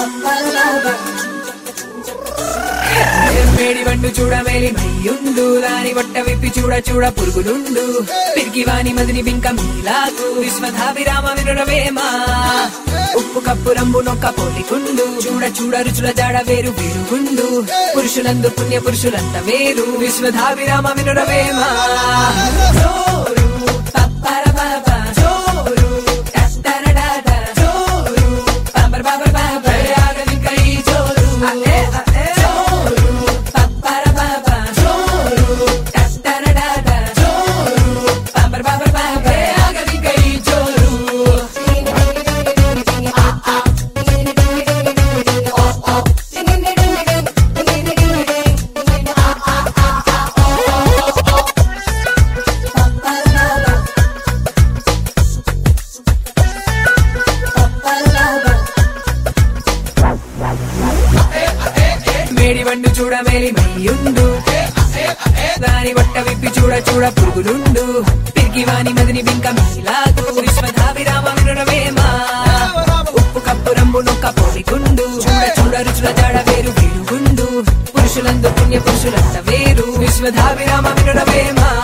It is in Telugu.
మేడి బండు చూడ మేలి మయ్యుండు దాని బట్ట విప్పి చూడ చూడ పురుగులుండు పిరికి వాని మదిని బింక మీలాగు విశ్వధాభిరామ వినురవేమా ఉప్పు కప్పు రంబు నొక్క పోలికుండు చూడ చూడ రుచుల జాడ వేరు వేరుగుండు పురుషులందు పుణ్య పురుషులంత వేరు విశ్వధాభిరామ వినురవేమా జోరు, పప్పర పాప, జోరు, టట్టరడాట, జోరు, పాపర పాపర పాప, ఆగదింక ఈ జోరు. అదే, అదే, జోరు, పప్పర పాప, జోరు, టట్టరడాట, జోరు, పాపర పాపర పాప, ఆగదింక ఈ జోరు. మేడి బండు చూడ మేలి మయ్యుండు దాని బట్ట విప్పి చూడ చూడ పురుగులుండు పిరికి వాని మదిని బింక మీలాగు విశ్వధాభిరామ వినురవేమా ఉప్పు కప్పు రంబు నొక్క పోలికుండు చూడ చూడ రుచుల జాడ వేరు వేరుగుండు పురుషులందు పుణ్య పురుషులంత వేరు విశ్వధాభిరామ వినురవేమా